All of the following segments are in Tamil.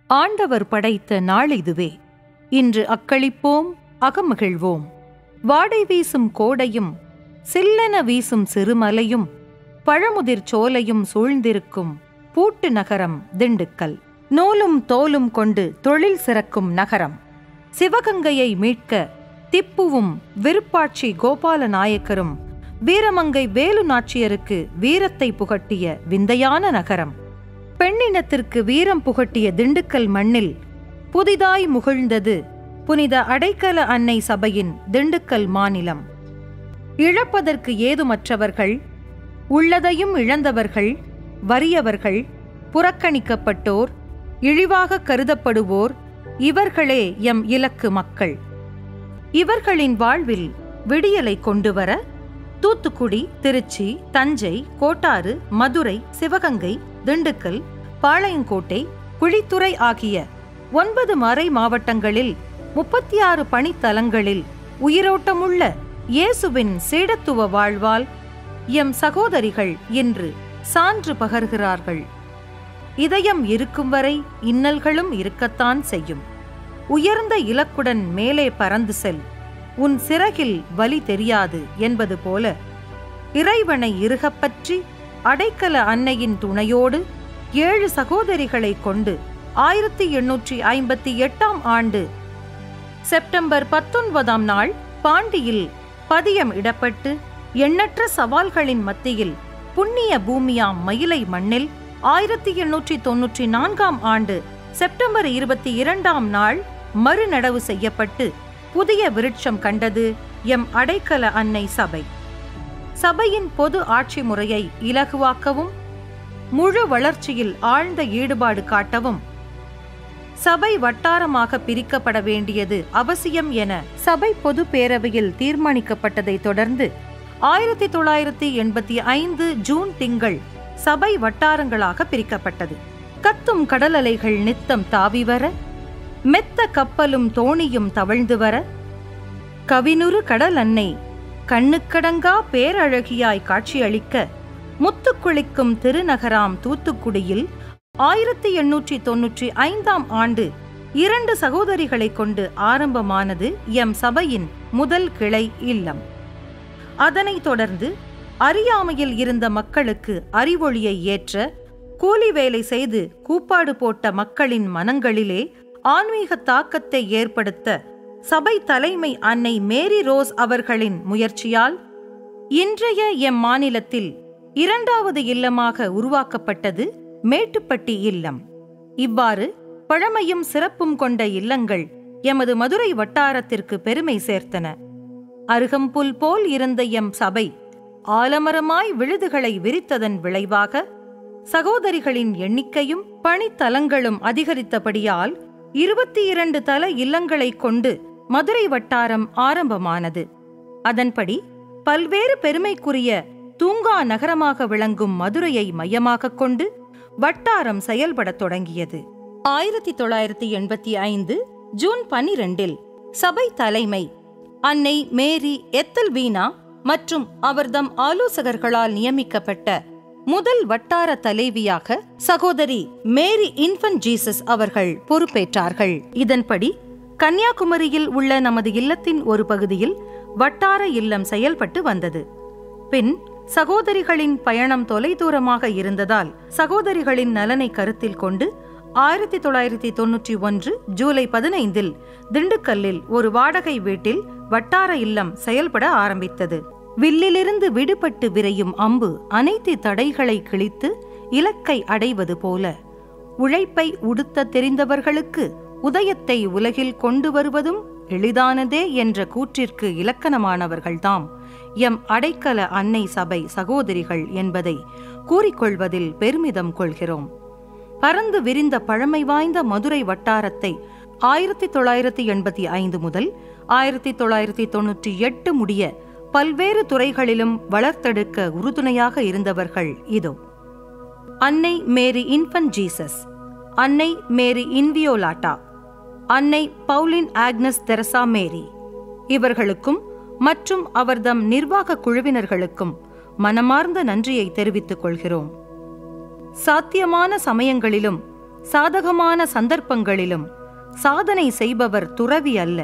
ஆண்டவர் படைத்த நாளிதுவே இன்று அக்களிப்போம் அகமகிழ்வோம் வாடை வீசும் கோடையும் சில்லென வீசும் சிறுமலையும் பழமுதிர் சோலையும் சூழ்ந்திருக்கும் பூட்டு நகரம் திண்டுக்கல் நூலும் தோலும் கொண்டு தொழில் சிறக்கும் நகரம் சிவகங்கையை மீட்க திப்புவும் விருப்பாட்சி கோபால நாயக்கரும் வீரமங்கை வேலு நாச்சியருக்கு வீரத்தை புகட்டிய விந்தையான நகரம் பெண்ணினத்திற்கு வீரம் புகட்டிய திண்டுக்கல் மண்ணில் புதிதாய் முகிழ்ந்தது புனித அடைக்கல அன்னை சபையின் திண்டுக்கல் மாநிலம் இழப்பதற்கு ஏதுமற்றவர்கள் உள்ளதையும் இழந்தவர்கள் வறியவர்கள் புறக்கணிக்கப்பட்டோர் இழிவாக கருதப்படுவோர் இவர்களே எம் இலக்கு மக்கள் இவர்களின் வாழ்வில் விடியலை கொண்டுவர தூத்துக்குடி திருச்சி தஞ்சை கோட்டாறு மதுரை சிவகங்கை திண்டுக்கல் பாளையங்கோட்டை குழித்துறை ஆகிய ஒன்பது மறை மாவட்டங்களில் முப்பத்தி ஆறு பணித்தலங்களில் உயிரோட்டமுள்ள இயேசுவின் சீடத்துவ வாழ்வால் எம் சகோதரிகள் இன்று சான்று பகர்கிறார்கள் இதயம் இருக்கும் வரை இன்னல்களும் இருக்கத்தான் செய்யும் உயர்ந்த இலக்குடன் மேலே பறந்து செல் உன் சிறகில் வலி தெரியாது என்பது போல இறைவனை இறுகப்பற்றி அடைக்கல அன்னையின் துணையோடு ஏழு சகோதரிகளை கொண்டு ஆயிரத்தி எண்ணூற்றி ஐம்பத்தி எட்டாம் ஆண்டு செப்டம்பர் பத்தொன்பதாம் நாள் பாண்டியில் பதியம் இடப்பட்டு எண்ணற்ற சவால்களின் மத்தியில் புண்ணிய பூமியாம் மயிலை மண்ணில் ஆயிரத்தி எண்ணூற்றி தொன்னூற்றி நான்காம் ஆண்டு செப்டம்பர் இருபத்தி இரண்டாம் நாள் மறுநடவு செய்யப்பட்டு புதிய விருட்சம் கண்டது எம் அடைக்கல அன்னை சபை சபையின் பொது ஆட்சி முறையை இலகுவாக்கவும் முழு வளர்ச்சியில் ஆழ்ந்த ஈடுபாடு காட்டவும் சபை வட்டாரமாக பிரிக்கப்பட வேண்டியது அவசியம் என சபை பொது பேரவையில் தீர்மானிக்கப்பட்டதை தொடர்ந்து ஆயிரத்தி தொள்ளாயிரத்தி எண்பத்தி ஐந்து ஜூன் திங்கள் சபை வட்டாரங்களாக பிரிக்கப்பட்டது கத்தும் கடல் அலைகள் நித்தம் தாவி வர மெத்த கப்பலும் தோணியும் தவழ்ந்து வர கவினுரு கடல் அன்னை கண்ணுக்கடங்கா பேரழகியாய் காட்சியளிக்க முத்துக்குளிக்கும் திருநகராம் தூத்துக்குடியில் ஆயிரத்தி எண்ணூற்றி தொன்னூற்றி ஐந்தாம் ஆண்டு இரண்டு சகோதரிகளை கொண்டு ஆரம்பமானது எம் சபையின் முதல் கிளை இல்லம் அதனைத் தொடர்ந்து அறியாமையில் இருந்த மக்களுக்கு அறிவொளியை ஏற்ற கூலி வேலை செய்து கூப்பாடு போட்ட மக்களின் மனங்களிலே ஆன்மீக தாக்கத்தை ஏற்படுத்த சபை தலைமை அன்னை மேரி ரோஸ் அவர்களின் முயற்சியால் இன்றைய எம் மாநிலத்தில் இரண்டாவது இல்லமாக உருவாக்கப்பட்டது மேட்டுப்பட்டி இல்லம் இவ்வாறு பழமையும் சிறப்பும் கொண்ட இல்லங்கள் எமது மதுரை வட்டாரத்திற்கு பெருமை சேர்த்தன அருகம்புல் போல் இருந்த எம் சபை ஆலமரமாய் விழுதுகளை விரித்ததன் விளைவாக சகோதரிகளின் எண்ணிக்கையும் பணித்தலங்களும் அதிகரித்தபடியால் இருபத்தி இரண்டு தல இல்லங்களை கொண்டு மதுரை வட்டாரம் ஆரம்பமானது அதன்படி பல்வேறு பெருமைக்குரிய தூங்கா நகரமாக விளங்கும் மதுரையை மையமாகக் கொண்டு வட்டாரம் செயல்படத் தொடங்கியது ஆயிரத்தி தொள்ளாயிரத்தி எண்பத்தி ஐந்து ஜூன் பனிரெண்டில் சபை தலைமை அன்னை மேரி எத்தல் வீணா மற்றும் அவர்தம் ஆலோசகர்களால் நியமிக்கப்பட்ட முதல் வட்டார தலைவியாக சகோதரி மேரி இன்ஃபன் ஜீசஸ் அவர்கள் பொறுப்பேற்றார்கள் இதன்படி கன்னியாகுமரியில் உள்ள நமது இல்லத்தின் ஒரு பகுதியில் வட்டார இல்லம் செயல்பட்டு வந்தது பின் சகோதரிகளின் பயணம் தொலைதூரமாக இருந்ததால் சகோதரிகளின் நலனை கருத்தில் கொண்டு ஆயிரத்தி தொள்ளாயிரத்தி தொன்னூற்றி ஒன்று ஜூலை பதினைந்தில் திண்டுக்கல்லில் ஒரு வாடகை வீட்டில் வட்டார இல்லம் செயல்பட ஆரம்பித்தது வில்லிலிருந்து விடுபட்டு விரையும் அம்பு அனைத்து தடைகளை கிழித்து இலக்கை அடைவது போல உழைப்பை உடுத்த தெரிந்தவர்களுக்கு உதயத்தை உலகில் கொண்டு வருவதும் எளிதானதே என்ற கூற்றிற்கு இலக்கணமானவர்கள்தாம் எம் அடைக்கல அன்னை சபை சகோதரிகள் என்பதை கூறிக்கொள்வதில் பெருமிதம் கொள்கிறோம் பறந்து விரிந்த பழமை வாய்ந்த மதுரை வட்டாரத்தை ஆயிரத்தி தொள்ளாயிரத்தி எண்பத்தி ஐந்து முதல் ஆயிரத்தி தொள்ளாயிரத்தி தொன்னூற்றி எட்டு முடிய பல்வேறு துறைகளிலும் வளர்த்தெடுக்க உறுதுணையாக இருந்தவர்கள் இதோ அன்னை மேரி இன்ஃபன் ஜீசஸ் அன்னை மேரி இன்வியோலாட்டா அன்னை பவுலின் ஆக்னஸ் தெரசா மேரி இவர்களுக்கும் மற்றும் அவர்தம் நிர்வாக குழுவினர்களுக்கும் மனமார்ந்த நன்றியை தெரிவித்துக் கொள்கிறோம் சாத்தியமான சமயங்களிலும் சாதகமான சந்தர்ப்பங்களிலும் சாதனை செய்பவர் துறவி அல்ல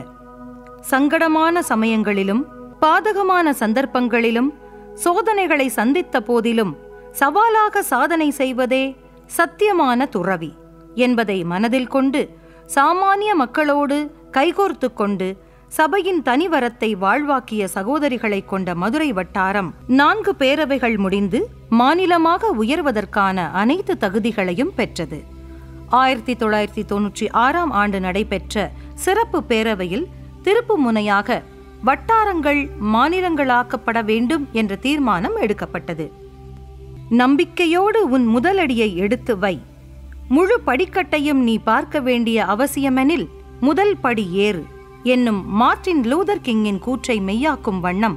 சங்கடமான சமயங்களிலும் பாதகமான சந்தர்ப்பங்களிலும் சோதனைகளை சந்தித்த போதிலும் சவாலாக சாதனை செய்வதே சத்தியமான துறவி என்பதை மனதில் கொண்டு சாமானிய மக்களோடு கைகோர்த்து கொண்டு சபையின் தனிவரத்தை வாழ்வாக்கிய சகோதரிகளைக் கொண்ட மதுரை வட்டாரம் நான்கு பேரவைகள் முடிந்து மாநிலமாக உயர்வதற்கான அனைத்து தகுதிகளையும் பெற்றது ஆயிரத்தி தொள்ளாயிரத்தி தொன்னூற்றி ஆறாம் ஆண்டு நடைபெற்ற சிறப்பு பேரவையில் திருப்பு முனையாக வட்டாரங்கள் மாநிலங்களாக்கப்பட வேண்டும் என்ற தீர்மானம் எடுக்கப்பட்டது நம்பிக்கையோடு உன் முதலடியை எடுத்து வை முழு படிக்கட்டையும் நீ பார்க்க வேண்டிய அவசியமெனில் முதல் படி ஏறு என்னும் மார்ட்டின் லூதர் கிங்கின் கூற்றை மெய்யாக்கும் வண்ணம்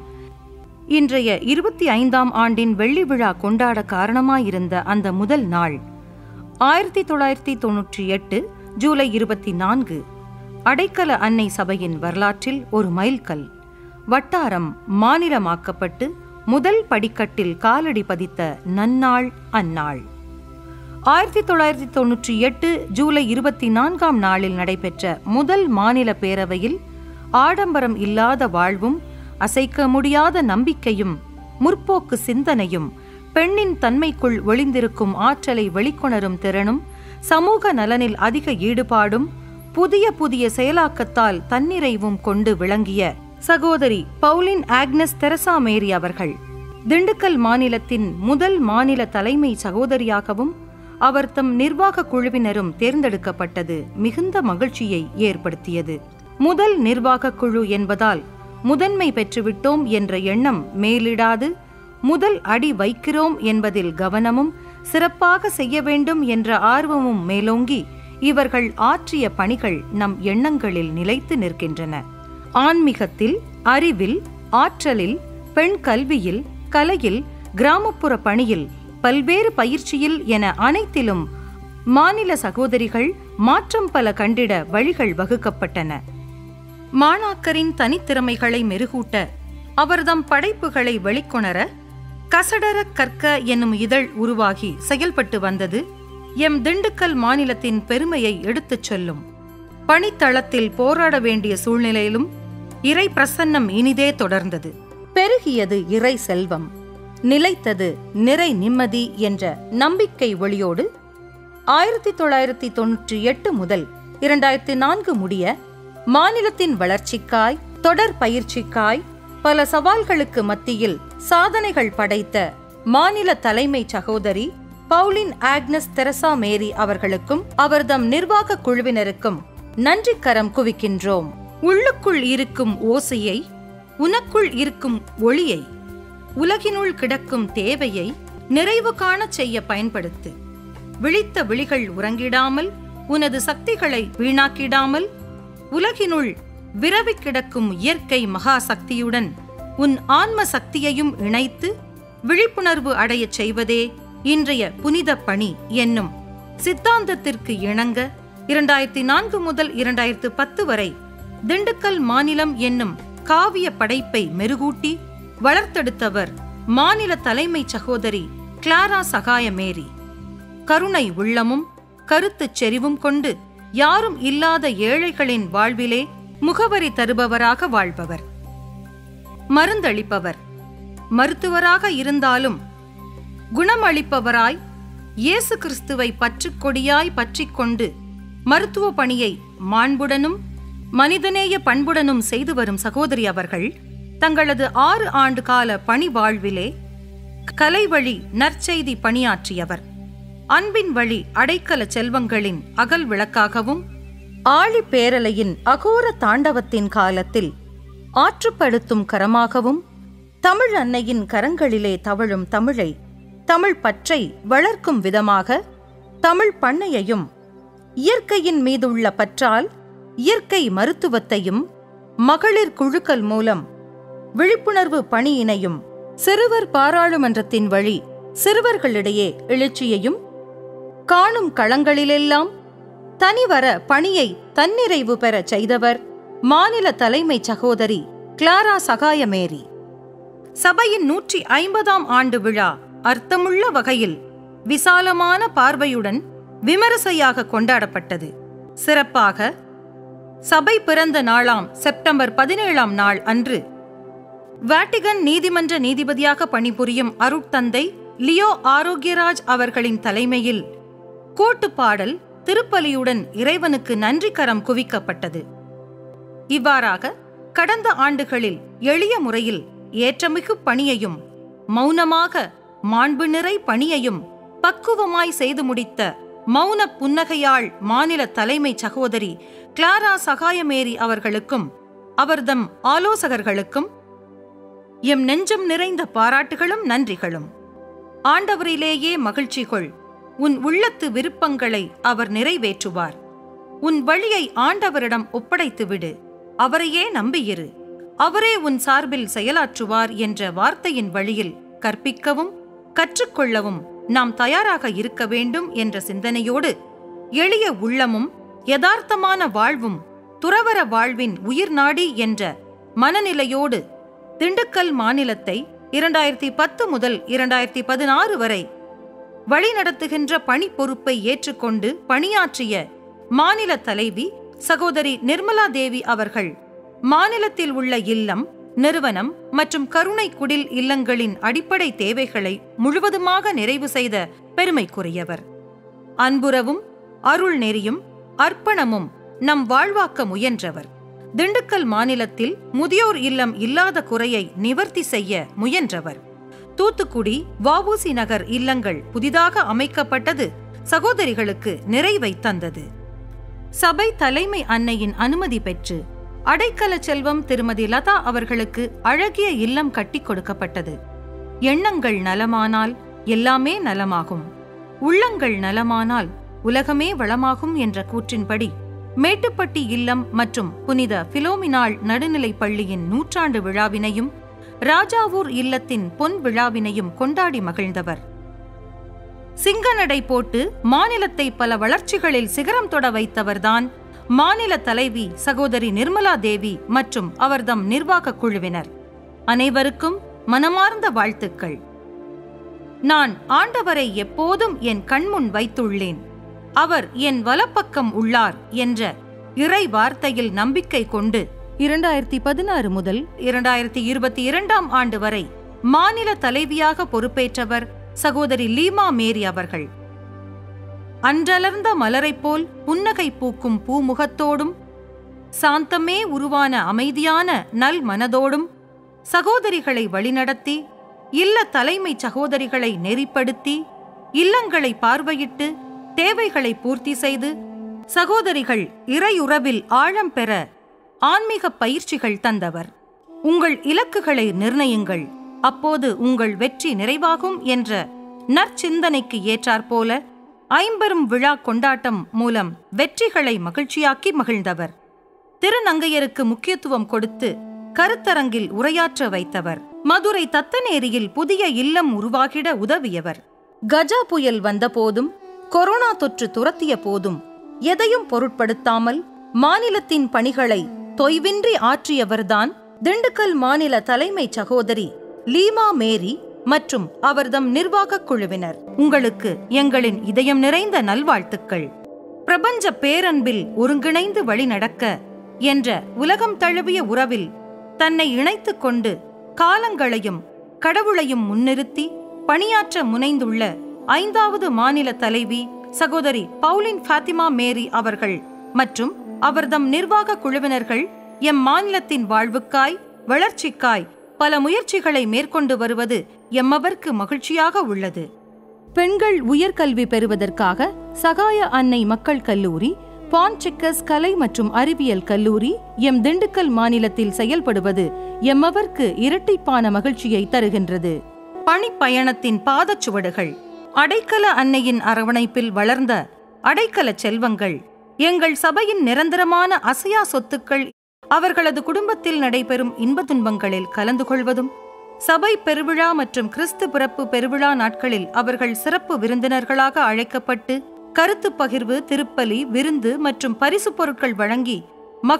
இன்றைய இருபத்தி ஐந்தாம் ஆண்டின் வெள்ளி விழா கொண்டாட காரணமாயிருந்த அந்த முதல் நாள் ஆயிரத்தி தொள்ளாயிரத்தி தொன்னூற்றி எட்டு ஜூலை இருபத்தி நான்கு அடைக்கல அன்னை சபையின் வரலாற்றில் ஒரு மைல்கல் வட்டாரம் மாநிலமாக்கப்பட்டு முதல் படிக்கட்டில் காலடி பதித்த நன்னாள் அந்நாள் ஆயிரத்தி தொள்ளாயிரத்தி தொன்னூற்றி எட்டு ஜூலை இருபத்தி நான்காம் நாளில் நடைபெற்ற முதல் மாநில பேரவையில் ஆடம்பரம் இல்லாத வாழ்வும் அசைக்க முடியாத நம்பிக்கையும் முற்போக்கு சிந்தனையும் பெண்ணின் தன்மைக்குள் ஒளிந்திருக்கும் ஆற்றலை வெளிக்கொணரும் திறனும் சமூக நலனில் அதிக ஈடுபாடும் புதிய புதிய செயலாக்கத்தால் தன்னிறைவும் கொண்டு விளங்கிய சகோதரி பவுலின் ஆக்னஸ் தெரசா மேரி அவர்கள் திண்டுக்கல் மாநிலத்தின் முதல் மாநில தலைமை சகோதரியாகவும் அவர் தம் நிர்வாக குழுவினரும் தேர்ந்தெடுக்கப்பட்டது மிகுந்த மகிழ்ச்சியை ஏற்படுத்தியது முதல் நிர்வாக குழு என்பதால் முதன்மை பெற்றுவிட்டோம் என்ற எண்ணம் மேலிடாது முதல் அடி வைக்கிறோம் என்பதில் கவனமும் சிறப்பாக செய்ய வேண்டும் என்ற ஆர்வமும் மேலோங்கி இவர்கள் ஆற்றிய பணிகள் நம் எண்ணங்களில் நிலைத்து நிற்கின்றன ஆன்மீகத்தில் அறிவில் ஆற்றலில் பெண் கல்வியில் கலையில் கிராமப்புற பணியில் பல்வேறு பயிற்சியில் என அனைத்திலும் மாநில சகோதரிகள் மாற்றம் பல கண்டிட வழிகள் வகுக்கப்பட்டன மாணாக்கரின் தனித்திறமைகளை மெருகூட்ட அவர்தம் படைப்புகளை வெளிக்கொணர கசடர கற்க என்னும் இதழ் உருவாகி செயல்பட்டு வந்தது எம் திண்டுக்கல் மாநிலத்தின் பெருமையை எடுத்துச் சொல்லும் பணித்தளத்தில் போராட வேண்டிய சூழ்நிலையிலும் இறை பிரசன்னம் இனிதே தொடர்ந்தது பெருகியது இறை செல்வம் நிலைத்தது நிறை நிம்மதி என்ற நம்பிக்கை ஒளியோடு ஆயிரத்தி தொள்ளாயிரத்தி தொன்னூற்றி எட்டு முதல் இரண்டாயிரத்தி நான்கு முடிய மாநிலத்தின் வளர்ச்சிக்காய் தொடர் பயிற்சிக்காய் பல சவால்களுக்கு மத்தியில் சாதனைகள் படைத்த மாநில தலைமை சகோதரி பவுலின் ஆக்னஸ் தெரசா மேரி அவர்களுக்கும் அவர்தம் நிர்வாக குழுவினருக்கும் நன்றி கரம் குவிக்கின்றோம் உள்ளுக்குள் இருக்கும் ஓசையை உனக்குள் இருக்கும் ஒளியை உலகினுள் கிடக்கும் தேவையை நிறைவு காணச் செய்ய பயன்படுத்து விழித்த விழிகள் உறங்கிடாமல் உனது சக்திகளை வீணாக்கிடாமல் உலகினுள் விரவி கிடக்கும் இயற்கை மகா சக்தியுடன் உன் ஆன்ம சக்தியையும் இணைத்து விழிப்புணர்வு அடையச் செய்வதே இன்றைய புனித பணி என்னும் சித்தாந்தத்திற்கு இணங்க இரண்டாயிரத்தி நான்கு முதல் இரண்டாயிரத்து பத்து வரை திண்டுக்கல் மாநிலம் என்னும் காவிய படைப்பை மெருகூட்டி வளர்த்தெடுத்தவர் மாநில தலைமை சகோதரி கிளாரா சகாயமேரி கருணை உள்ளமும் கருத்துச் செறிவும் கொண்டு யாரும் இல்லாத ஏழைகளின் வாழ்விலே முகவரி தருபவராக வாழ்பவர் மருந்தளிப்பவர் மருத்துவராக இருந்தாலும் குணமளிப்பவராய் இயேசு கிறிஸ்துவை பற்றுக்கொடியாய் பற்றிக் கொண்டு மருத்துவ பணியை மாண்புடனும் மனிதநேய பண்புடனும் செய்து வரும் சகோதரி அவர்கள் தங்களது ஆறு ஆண்டு கால பணி வாழ்விலே கலைவழி நற்செய்தி பணியாற்றியவர் அன்பின் வழி அடைக்கல செல்வங்களின் அகல் விளக்காகவும் ஆழி பேரலையின் அகோர தாண்டவத்தின் காலத்தில் ஆற்றுப்படுத்தும் கரமாகவும் தமிழ் அன்னையின் கரங்களிலே தவழும் தமிழை தமிழ் பற்றை வளர்க்கும் விதமாக தமிழ் பண்ணையையும் இயற்கையின் மீதுள்ள பற்றால் இயற்கை மருத்துவத்தையும் மகளிர் குழுக்கள் மூலம் விழிப்புணர்வு பணியினையும் சிறுவர் பாராளுமன்றத்தின் வழி சிறுவர்களிடையே எழுச்சியையும் காணும் களங்களிலெல்லாம் தனிவர பணியை தன்னிறைவு பெறச் செய்தவர் மாநில தலைமை சகோதரி கிளாரா சகாயமேரி சபையின் நூற்றி ஐம்பதாம் ஆண்டு விழா அர்த்தமுள்ள வகையில் விசாலமான பார்வையுடன் விமரிசையாக கொண்டாடப்பட்டது சிறப்பாக சபை பிறந்த நாளாம் செப்டம்பர் பதினேழாம் நாள் அன்று வாட்டிகன் நீதிமன்ற நீதிபதியாக பணிபுரியும் அருட்தந்தை லியோ ஆரோக்கியராஜ் அவர்களின் தலைமையில் கூட்டுப்பாடல் திருப்பலியுடன் இறைவனுக்கு நன்றி கரம் குவிக்கப்பட்டது இவ்வாறாக கடந்த ஆண்டுகளில் எளிய முறையில் ஏற்றமிகு பணியையும் மௌனமாக மாண்பு நிறை பணியையும் பக்குவமாய் செய்து முடித்த மௌன புன்னகையாள் மாநில தலைமை சகோதரி கிளாரா சகாயமேரி அவர்களுக்கும் அவர்தம் ஆலோசகர்களுக்கும் எம் நெஞ்சம் நிறைந்த பாராட்டுகளும் நன்றிகளும் ஆண்டவரிலேயே மகிழ்ச்சி கொள் உன் உள்ளத்து விருப்பங்களை அவர் நிறைவேற்றுவார் உன் வழியை ஆண்டவரிடம் ஒப்படைத்து விடு அவரையே நம்பியிரு அவரே உன் சார்பில் செயலாற்றுவார் என்ற வார்த்தையின் வழியில் கற்பிக்கவும் கற்றுக்கொள்ளவும் நாம் தயாராக இருக்க வேண்டும் என்ற சிந்தனையோடு எளிய உள்ளமும் யதார்த்தமான வாழ்வும் துறவர வாழ்வின் உயிர்நாடி என்ற மனநிலையோடு திண்டுக்கல் மாநிலத்தை இரண்டாயிரத்தி பத்து முதல் இரண்டாயிரத்தி பதினாறு வரை வழிநடத்துகின்ற பணி பொறுப்பை ஏற்றுக்கொண்டு பணியாற்றிய மாநில தலைவி சகோதரி நிர்மலா தேவி அவர்கள் மாநிலத்தில் உள்ள இல்லம் நிறுவனம் மற்றும் கருணை குடில் இல்லங்களின் அடிப்படை தேவைகளை முழுவதுமாக நிறைவு செய்த பெருமைக்குரியவர் அன்புறவும் அருள் நெறியும் அர்ப்பணமும் நம் வாழ்வாக்க முயன்றவர் திண்டுக்கல் மாநிலத்தில் முதியோர் இல்லம் இல்லாத குறையை நிவர்த்தி செய்ய முயன்றவர் தூத்துக்குடி வஉசி நகர் இல்லங்கள் புதிதாக அமைக்கப்பட்டது சகோதரிகளுக்கு நிறைவை தந்தது சபை தலைமை அன்னையின் அனுமதி பெற்று அடைக்கல செல்வம் திருமதி லதா அவர்களுக்கு அழகிய இல்லம் கட்டிக் கொடுக்கப்பட்டது எண்ணங்கள் நலமானால் எல்லாமே நலமாகும் உள்ளங்கள் நலமானால் உலகமே வளமாகும் என்ற கூற்றின்படி மேட்டுப்பட்டி இல்லம் மற்றும் புனித பிலோமினாள் நடுநிலைப் பள்ளியின் நூற்றாண்டு விழாவினையும் ராஜாவூர் இல்லத்தின் பொன் விழாவினையும் கொண்டாடி மகிழ்ந்தவர் சிங்கநடை போட்டு மாநிலத்தை பல வளர்ச்சிகளில் சிகரம் தொட வைத்தவர்தான் மாநில தலைவி சகோதரி நிர்மலா தேவி மற்றும் அவர்தம் நிர்வாக குழுவினர் அனைவருக்கும் மனமார்ந்த வாழ்த்துக்கள் நான் ஆண்டவரை எப்போதும் என் கண்முன் வைத்துள்ளேன் அவர் என் வலப்பக்கம் உள்ளார் என்ற இறை வார்த்தையில் நம்பிக்கை கொண்டு இரண்டாயிரத்தி பதினாறு முதல் இரண்டாயிரத்தி இருபத்தி இரண்டாம் ஆண்டு வரை மாநில தலைவியாக பொறுப்பேற்றவர் சகோதரி லீமா மேரி அவர்கள் அன்றலர்ந்த மலரைப் போல் புன்னகை பூக்கும் பூமுகத்தோடும் சாந்தமே உருவான அமைதியான நல் மனதோடும் சகோதரிகளை வழிநடத்தி இல்ல தலைமை சகோதரிகளை நெறிப்படுத்தி இல்லங்களை பார்வையிட்டு தேவைகளை பூர்த்தி செய்து சகோதரிகள் இறையுறவில் ஆழம் பெற ஆன்மீக பயிற்சிகள் தந்தவர் உங்கள் இலக்குகளை நிர்ணயியுங்கள் அப்போது உங்கள் வெற்றி நிறைவாகும் என்ற நற்சிந்தனைக்கு ஏற்றாற்போல ஐம்பெரும் விழா கொண்டாட்டம் மூலம் வெற்றிகளை மகிழ்ச்சியாக்கி மகிழ்ந்தவர் திருநங்கையருக்கு முக்கியத்துவம் கொடுத்து கருத்தரங்கில் உரையாற்ற வைத்தவர் மதுரை தத்தநேரியில் புதிய இல்லம் உருவாகிட உதவியவர் கஜா புயல் வந்தபோதும் கொரோனா தொற்று துரத்திய போதும் எதையும் பொருட்படுத்தாமல் மாநிலத்தின் பணிகளை தொய்வின்றி ஆற்றியவர்தான் திண்டுக்கல் மாநில தலைமை சகோதரி லீமா மேரி மற்றும் அவர்தம் நிர்வாகக் குழுவினர் உங்களுக்கு எங்களின் இதயம் நிறைந்த நல்வாழ்த்துக்கள் பிரபஞ்ச பேரன்பில் ஒருங்கிணைந்து வழிநடக்க என்ற உலகம் தழுவிய உறவில் தன்னை இணைத்துக் கொண்டு காலங்களையும் கடவுளையும் முன்னிறுத்தி பணியாற்ற முனைந்துள்ள ஐந்தாவது மாநில தலைவி சகோதரி பவுலின் ஃபாத்திமா மேரி அவர்கள் மற்றும் அவர்தம் நிர்வாக குழுவினர்கள் எம் மாநிலத்தின் வாழ்வுக்காய் வளர்ச்சிக்காய் பல முயற்சிகளை மேற்கொண்டு வருவது எம்மவர்க்கு மகிழ்ச்சியாக உள்ளது பெண்கள் உயர்கல்வி பெறுவதற்காக சகாய அன்னை மக்கள் கல்லூரி பான்செக்கஸ் கலை மற்றும் அறிவியல் கல்லூரி எம் திண்டுக்கல் மாநிலத்தில் செயல்படுவது எம்மவர்க்கு இரட்டிப்பான மகிழ்ச்சியை தருகின்றது பணிப்பயணத்தின் பாதச்சுவடுகள் அடைக்கல அன்னையின் அரவணைப்பில் வளர்ந்த அடைக்கல செல்வங்கள் எங்கள் சபையின் நிரந்தரமான அசையா சொத்துக்கள் அவர்களது குடும்பத்தில் நடைபெறும் இன்ப துன்பங்களில் கலந்து கொள்வதும் சபை பெருவிழா மற்றும் கிறிஸ்து பிறப்பு பெருவிழா நாட்களில் அவர்கள் சிறப்பு விருந்தினர்களாக அழைக்கப்பட்டு கருத்து பகிர்வு திருப்பலி விருந்து மற்றும் பரிசு பொருட்கள் வழங்கி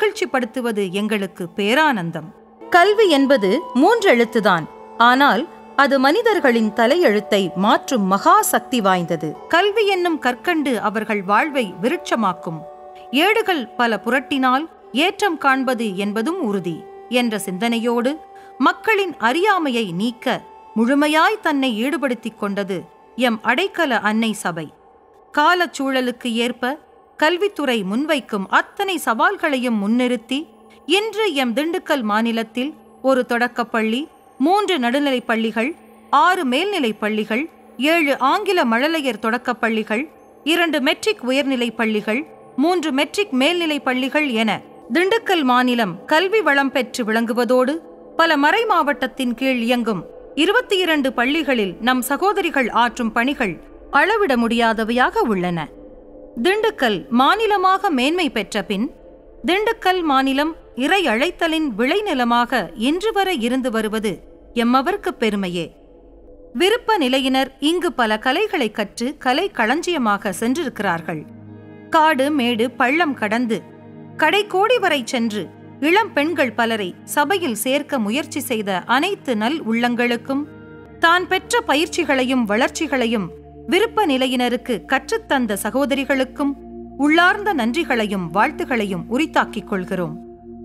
மகிழ்ச்சிப்படுத்துவது எங்களுக்கு பேரானந்தம் கல்வி என்பது மூன்று எழுத்துதான் ஆனால் அது மனிதர்களின் தலையெழுத்தை மாற்றும் மகா சக்தி வாய்ந்தது கல்வி என்னும் கற்கண்டு அவர்கள் வாழ்வை விருட்சமாக்கும் ஏடுகள் பல புரட்டினால் ஏற்றம் காண்பது என்பதும் உறுதி என்ற சிந்தனையோடு மக்களின் அறியாமையை நீக்க முழுமையாய் தன்னை ஈடுபடுத்திக் கொண்டது எம் அடைக்கல அன்னை சபை காலச்சூழலுக்கு ஏற்ப கல்வித்துறை முன்வைக்கும் அத்தனை சவால்களையும் முன்னிறுத்தி இன்று எம் திண்டுக்கல் மாநிலத்தில் ஒரு தொடக்கப்பள்ளி மூன்று நடுநிலைப் பள்ளிகள் ஆறு மேல்நிலைப் பள்ளிகள் ஏழு ஆங்கில மழலையர் தொடக்கப் பள்ளிகள் இரண்டு மெட்ரிக் உயர்நிலைப் பள்ளிகள் மூன்று மெட்ரிக் மேல்நிலைப் பள்ளிகள் என திண்டுக்கல் மாநிலம் கல்வி வளம் பெற்று விளங்குவதோடு பல மறை மாவட்டத்தின் கீழ் இயங்கும் இருபத்தி இரண்டு பள்ளிகளில் நம் சகோதரிகள் ஆற்றும் பணிகள் அளவிட முடியாதவையாக உள்ளன திண்டுக்கல் மாநிலமாக மேன்மை பெற்ற பின் திண்டுக்கல் மாநிலம் இறை அழைத்தலின் விளைநிலமாக இன்று வரை இருந்து வருவது எம்மவர்க்கு பெருமையே விருப்ப நிலையினர் இங்கு பல கலைகளை கற்று கலை களஞ்சியமாக சென்றிருக்கிறார்கள் காடு மேடு பள்ளம் கடந்து கடைக்கோடி வரை சென்று இளம் பெண்கள் பலரை சபையில் சேர்க்க முயற்சி செய்த அனைத்து நல் உள்ளங்களுக்கும் தான் பெற்ற பயிற்சிகளையும் வளர்ச்சிகளையும் விருப்ப நிலையினருக்கு கற்றுத்தந்த சகோதரிகளுக்கும் உள்ளார்ந்த நன்றிகளையும் வாழ்த்துகளையும் உரித்தாக்கிக் கொள்கிறோம்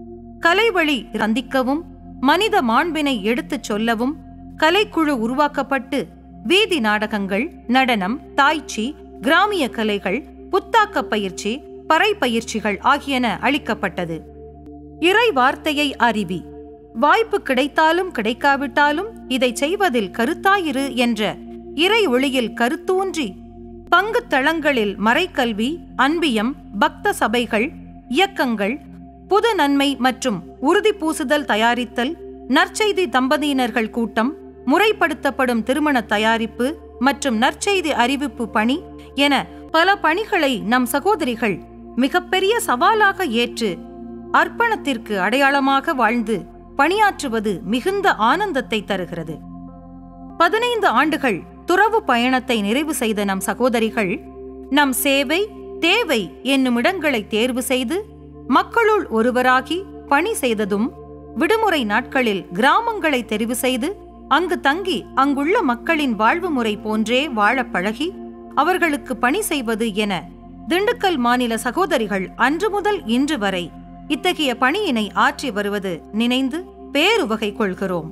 கலைவழி சந்திக்கவும் மனித மாண்பினை எடுத்துச் சொல்லவும் கலைக்குழு உருவாக்கப்பட்டு வீதி நாடகங்கள் நடனம் தாய்ச்சி கிராமிய கலைகள் புத்தாக்க பயிற்சி பறை பயிற்சிகள் ஆகியன அளிக்கப்பட்டது இறை வார்த்தையை அறிவி வாய்ப்பு கிடைத்தாலும் கிடைக்காவிட்டாலும் இதை செய்வதில் கருத்தாயிரு என்ற இறை ஒளியில் கருத்தூன்றி பங்கு தளங்களில் மறைக்கல்வி அன்பியம் பக்த சபைகள் இயக்கங்கள் புது நன்மை மற்றும் உறுதி பூசுதல் தயாரித்தல் நற்செய்தி தம்பதியினர்கள் கூட்டம் முறைப்படுத்தப்படும் திருமண தயாரிப்பு மற்றும் நற்செய்தி அறிவிப்பு பணி என பல பணிகளை நம் சகோதரிகள் மிகப்பெரிய சவாலாக ஏற்று அர்ப்பணத்திற்கு அடையாளமாக வாழ்ந்து பணியாற்றுவது மிகுந்த ஆனந்தத்தை தருகிறது பதினைந்து ஆண்டுகள் துறவு பயணத்தை நிறைவு செய்த நம் சகோதரிகள் நம் சேவை தேவை என்னும் இடங்களை தேர்வு செய்து மக்களுள் ஒருவராகி பணி செய்ததும் விடுமுறை நாட்களில் கிராமங்களை தெரிவு செய்து அங்கு தங்கி அங்குள்ள மக்களின் வாழ்வு முறை போன்றே வாழப் பழகி அவர்களுக்கு பணி செய்வது என திண்டுக்கல் மாநில சகோதரிகள் அன்று முதல் இன்று வரை இத்தகைய பணியினை ஆற்றி வருவது நினைந்து பேருவகை கொள்கிறோம்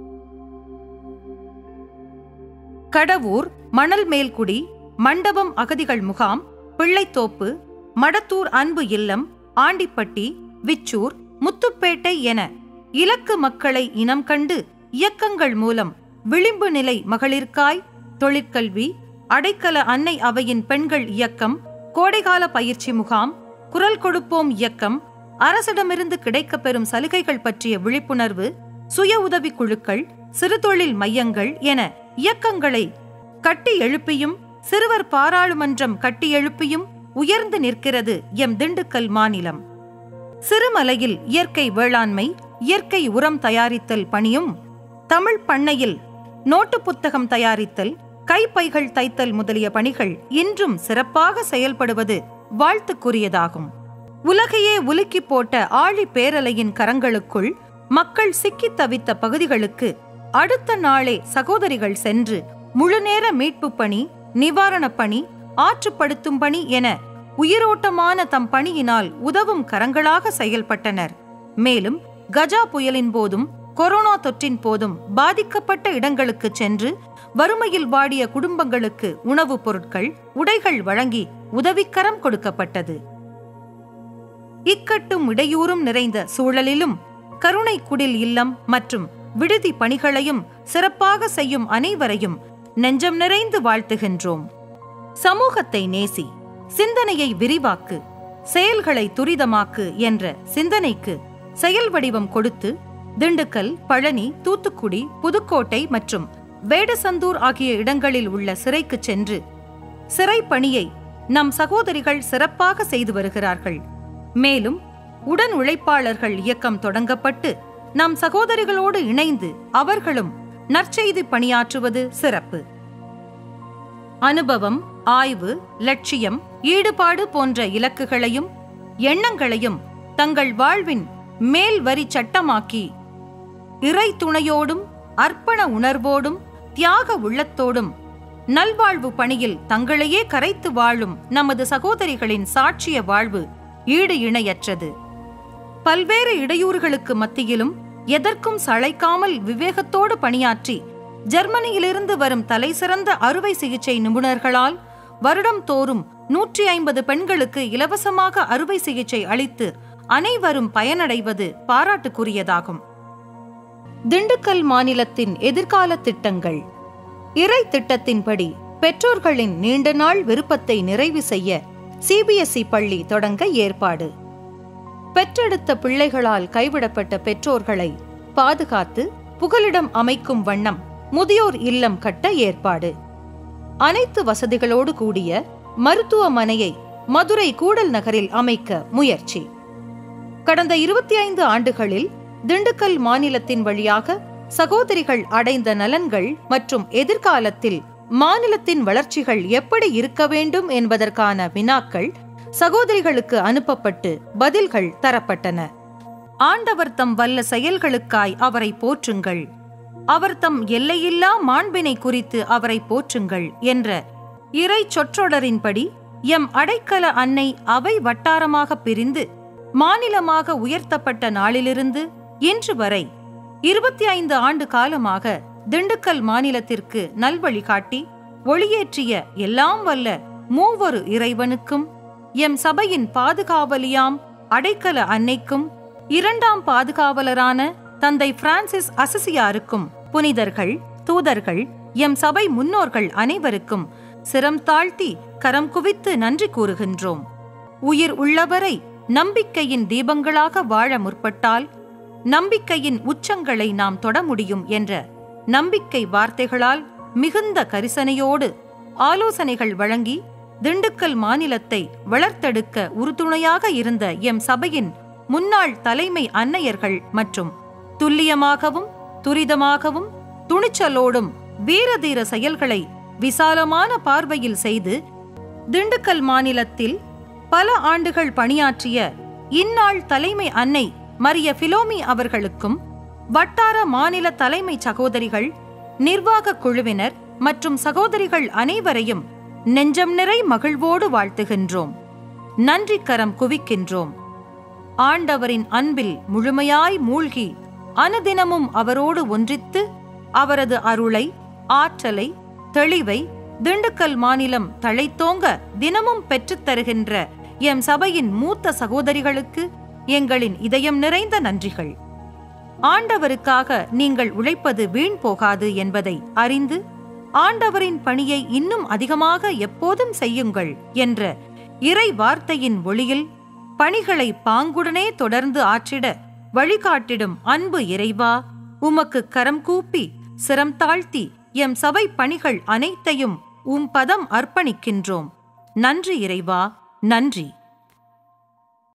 கடவூர் மணல் மேல்குடி மண்டபம் அகதிகள் முகாம் பிள்ளைத்தோப்பு மடத்தூர் அன்பு இல்லம் ஆண்டிப்பட்டி விச்சூர் முத்துப்பேட்டை என இலக்கு மக்களை இனம் கண்டு இயக்கங்கள் மூலம் விளிம்பு நிலை மகளிர்காய் தொழிற்கல்வி அடைக்கல அன்னை அவையின் பெண்கள் இயக்கம் கோடைகால பயிற்சி முகாம் குரல் கொடுப்போம் இயக்கம் அரசிடமிருந்து கிடைக்கப் பெறும் சலுகைகள் பற்றிய விழிப்புணர்வு சுய உதவி குழுக்கள் சிறுதொழில் மையங்கள் என இயக்கங்களை கட்டி எழுப்பியும் சிறுவர் பாராளுமன்றம் கட்டி எழுப்பியும் உயர்ந்து நிற்கிறது எம் திண்டுக்கல் மாநிலம் சிறுமலையில் இயற்கை வேளாண்மை இயற்கை உரம் தயாரித்தல் பணியும் தமிழ் பண்ணையில் நோட்டு புத்தகம் தயாரித்தல் கைப்பைகள் தைத்தல் முதலிய பணிகள் இன்றும் சிறப்பாக செயல்படுவது வாழ்த்துக்குரியதாகும் உலகையே உலுக்கி போட்ட ஆழி பேரலையின் கரங்களுக்குள் மக்கள் சிக்கித் தவித்த பகுதிகளுக்கு அடுத்த நாளே சகோதரிகள் சென்று முழுநேர மீட்புப் பணி நிவாரணப் பணி ஆற்றுப்படுத்தும் பணி என உயிரோட்டமான தம் பணியினால் உதவும் கரங்களாக செயல்பட்டனர் மேலும் கஜா புயலின் போதும் கொரோனா தொற்றின் போதும் பாதிக்கப்பட்ட இடங்களுக்கு சென்று வறுமையில் வாடிய குடும்பங்களுக்கு உணவுப் பொருட்கள் உடைகள் வழங்கி உதவிக்கரம் கொடுக்கப்பட்டது இக்கட்டும் இடையூறும் நிறைந்த சூழலிலும் கருணை குடில் இல்லம் மற்றும் விடுதி பணிகளையும் சிறப்பாக செய்யும் அனைவரையும் நெஞ்சம் நிறைந்து வாழ்த்துகின்றோம் சமூகத்தை நேசி சிந்தனையை விரிவாக்கு செயல்களை துரிதமாக்கு என்ற சிந்தனைக்கு செயல் வடிவம் கொடுத்து திண்டுக்கல் பழனி தூத்துக்குடி புதுக்கோட்டை மற்றும் வேடசந்தூர் ஆகிய இடங்களில் உள்ள சிறைக்கு சென்று சிறை பணியை நம் சகோதரிகள் சிறப்பாக செய்து வருகிறார்கள் மேலும் உடன் உழைப்பாளர்கள் இயக்கம் தொடங்கப்பட்டு நம் சகோதரிகளோடு இணைந்து அவர்களும் நற்செய்தி பணியாற்றுவது சிறப்பு அனுபவம் ஆய்வு லட்சியம் ஈடுபாடு போன்ற இலக்குகளையும் எண்ணங்களையும் தங்கள் வாழ்வின் மேல் வரி சட்டமாக்கி இறை துணையோடும் அர்ப்பண உணர்வோடும் தியாக உள்ளத்தோடும் நல்வாழ்வு பணியில் தங்களையே கரைத்து வாழும் நமது சகோதரிகளின் சாட்சிய வாழ்வு ஈடு இணையற்றது பல்வேறு இடையூறுகளுக்கு மத்தியிலும் எதற்கும் சளைக்காமல் விவேகத்தோடு பணியாற்றி ஜெர்மனியிலிருந்து வரும் தலைசிறந்த அறுவை சிகிச்சை நிபுணர்களால் வருடம் தோறும் நூற்றி ஐம்பது பெண்களுக்கு இலவசமாக அறுவை சிகிச்சை அளித்து அனைவரும் பயனடைவது பாராட்டுக்குரியதாகும் திண்டுக்கல் மாநிலத்தின் எதிர்கால திட்டங்கள் இறை திட்டத்தின்படி பெற்றோர்களின் நீண்ட நாள் விருப்பத்தை நிறைவு செய்ய சிபிஎஸ்இ பள்ளி தொடங்க ஏற்பாடு பெற்றெடுத்த பிள்ளைகளால் கைவிடப்பட்ட பெற்றோர்களை பாதுகாத்து புகலிடம் அமைக்கும் வண்ணம் முதியோர் இல்லம் கட்ட ஏற்பாடு அனைத்து வசதிகளோடு கூடிய மருத்துவமனையை மதுரை கூடல் நகரில் அமைக்க முயற்சி கடந்த இருபத்தி ஐந்து ஆண்டுகளில் திண்டுக்கல் மாநிலத்தின் வழியாக சகோதரிகள் அடைந்த நலன்கள் மற்றும் எதிர்காலத்தில் மாநிலத்தின் வளர்ச்சிகள் எப்படி இருக்க வேண்டும் என்பதற்கான வினாக்கள் சகோதரிகளுக்கு அனுப்பப்பட்டு பதில்கள் தரப்பட்டன ஆண்டவர் தம் வல்ல செயல்களுக்காய் அவரை போற்றுங்கள் அவர் தம் எல்லையில்லா மாண்பினை குறித்து அவரை போற்றுங்கள் என்ற இறை சொற்றொடரின்படி எம் அடைக்கல அன்னை அவை வட்டாரமாக பிரிந்து மாநிலமாக உயர்த்தப்பட்ட நாளிலிருந்து இன்று வரை இருபத்தி ஐந்து ஆண்டு காலமாக திண்டுக்கல் மாநிலத்திற்கு நல்வழி காட்டி ஒளியேற்றிய எல்லாம் வல்ல மூவொரு இறைவனுக்கும் எம் சபையின் பாதுகாவலியாம் அடைக்கல அன்னைக்கும் இரண்டாம் பாதுகாவலரான தந்தை பிரான்சிஸ் அசசியாருக்கும் புனிதர்கள் தூதர்கள் எம் சபை முன்னோர்கள் அனைவருக்கும் சிரம் தாழ்த்தி கரம் குவித்து நன்றி கூறுகின்றோம் உயிர் உள்ளவரை நம்பிக்கையின் தீபங்களாக வாழ முற்பட்டால் நம்பிக்கையின் உச்சங்களை நாம் தொட முடியும் என்ற நம்பிக்கை வார்த்தைகளால் மிகுந்த கரிசனையோடு ஆலோசனைகள் வழங்கி திண்டுக்கல் மாநிலத்தை வளர்த்தெடுக்க உறுதுணையாக இருந்த எம் சபையின் முன்னாள் தலைமை அன்னையர்கள் மற்றும் துல்லியமாகவும் துரிதமாகவும் துணிச்சலோடும் வீரதீர செயல்களை விசாலமான பார்வையில் செய்து திண்டுக்கல் மாநிலத்தில் பல ஆண்டுகள் பணியாற்றிய இந்நாள் தலைமை அன்னை மரிய பிலோமி அவர்களுக்கும் வட்டார மாநில தலைமை சகோதரிகள் நிர்வாக குழுவினர் மற்றும் சகோதரிகள் அனைவரையும் நெஞ்சம் நிறை மகிழ்வோடு வாழ்த்துகின்றோம் நன்றி கரம் குவிக்கின்றோம் ஆண்டவரின் அன்பில் முழுமையாய் மூழ்கி அனுதினமும் அவரோடு ஒன்றித்து அவரது அருளை ஆற்றலை தெளிவை திண்டுக்கல் மாநிலம் தழைத்தோங்க தினமும் பெற்றுத் தருகின்ற எம் சபையின் மூத்த சகோதரிகளுக்கு எங்களின் இதயம் நிறைந்த நன்றிகள் ஆண்டவருக்காக நீங்கள் உழைப்பது வீண் போகாது என்பதை அறிந்து ஆண்டவரின் பணியை இன்னும் அதிகமாக எப்போதும் செய்யுங்கள் என்ற இறை வார்த்தையின் ஒளியில் பணிகளை பாங்குடனே தொடர்ந்து ஆற்றிட வழிகாட்டிடும் அன்பு இறைவா உமக்கு கரம் கூப்பி சிரம் தாழ்த்தி எம் சபை பணிகள் அனைத்தையும் உம் பதம் அர்ப்பணிக்கின்றோம் நன்றி இறைவா நன்றி